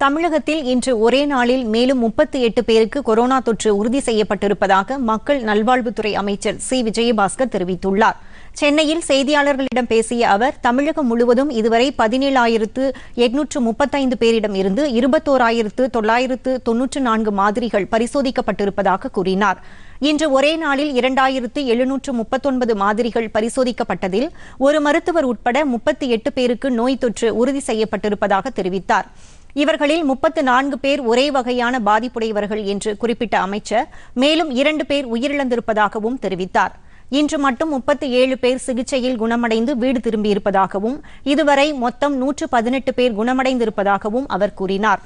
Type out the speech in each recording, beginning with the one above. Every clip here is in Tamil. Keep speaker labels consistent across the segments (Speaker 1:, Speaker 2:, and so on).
Speaker 1: தமிழகத்தில் இன்று ஒரே நாளில் மேலும் முப்பத்தி எட்டு பேருக்கு கொரோனா தொற்று உறுதி செய்யப்பட்டிருப்பதாக மக்கள் நல்வாழ்வுத்துறை அமைச்சர் சி விஜயபாஸ்கர் தெரிவித்துள்ளார் சென்னையில் செய்தியாளர்களிடம் பேசிய அவர் தமிழகம் முழுவதும் இதுவரை பதினேழாயிரத்து எட்நூற்று முப்பத்தைந்து பேரிடம் இருந்து இருபத்தோராயிரத்து தொள்ளாயிரத்து தொன்னூற்று நான்கு மாதிரிகள் பரிசோதிக்கப்பட்டிருப்பதாக கூறினார் இன்று ஒரே நாளில் இரண்டாயிரத்து எழுநூற்று முப்பத்தொன்பது மாதிரிகள் பரிசோதிக்கப்பட்டதில் ஒரு மருத்துவர் உட்பட முப்பத்தி எட்டு பேருக்கு நோய் தொற்று உறுதி செய்யப்பட்டிருப்பதாக தெரிவித்தார் இவர்களில் முப்பத்து நான்கு பேர் ஒரே வகையான பாதிப்புடையவர்கள் என்று குறிப்பிட்ட அமைச்சர் மேலும் இரண்டு பேர் உயிரிழந்திருப்பதாகவும் தெரிவித்தார் இன்று மட்டும் முப்பத்தி ஏழு பேர் சிகிச்சையில் குணமடைந்து வீடு திரும்பியிருப்பதாகவும் இதுவரை மொத்தம் நூற்று பதினெட்டு பேர் குணமடைந்திருப்பதாகவும் அவர் கூறினார்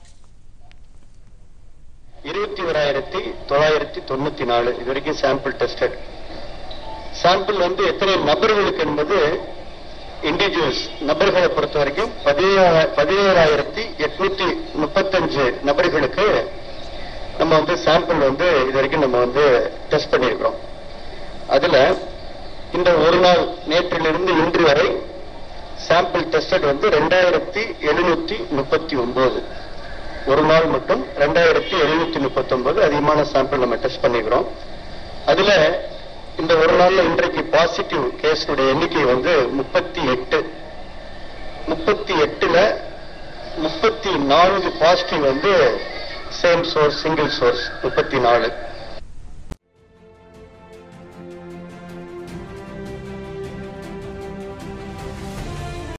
Speaker 2: இருபத்தி ஓராயிரத்தி தொள்ளாயிரத்தி தொண்ணூத்தி நாலு இது வரைக்கும் சாம்பிள் டெஸ்டட் சாம்பிள் வந்து எத்தனை நபர்களுக்கு என்பது இண்டிவிஜுவல்ஸ் நபர்களை பொறுத்த வரைக்கும் பதினேழா- பதினேழாயிரத்தி எட்நூத்தி முப்பத்தஞ்சு நபர்களுக்கு நம்ம வந்து சாம்பிள் வந்து இது வரைக்கும் நம்ம வந்து டெஸ்ட் பண்ணியிருக்கிறோம் அதுல இந்த ஒரு நாள் நேற்றிலிருந்து இன்று வரை சாம்பிள் டெஸ்டட் வந்து ரெண்டாயிரத்தி எழுநூத்தி முப்பத்தி ஒன்பது ஒரு நாள் மட்டும் ரெண்டாயிரத்தி எழுநூத்தி முப்பத்தி ஒன்பது அதிகமான சாம்பிள் நம்ம டெஸ்ட் பண்ணிக்கிறோம் அதுல இந்த ஒரு நாள்ல இன்றைக்கு பாசிட்டிவ் கேஸுடைய எண்ணிக்கை வந்து முப்பத்தி எட்டு முப்பத்தி எட்டுல முப்பத்தி நான்கு பாசிட்டிவ் வந்து சேம் சோர்ஸ் சிங்கிள் சோர்ஸ் முப்பத்தி நாலு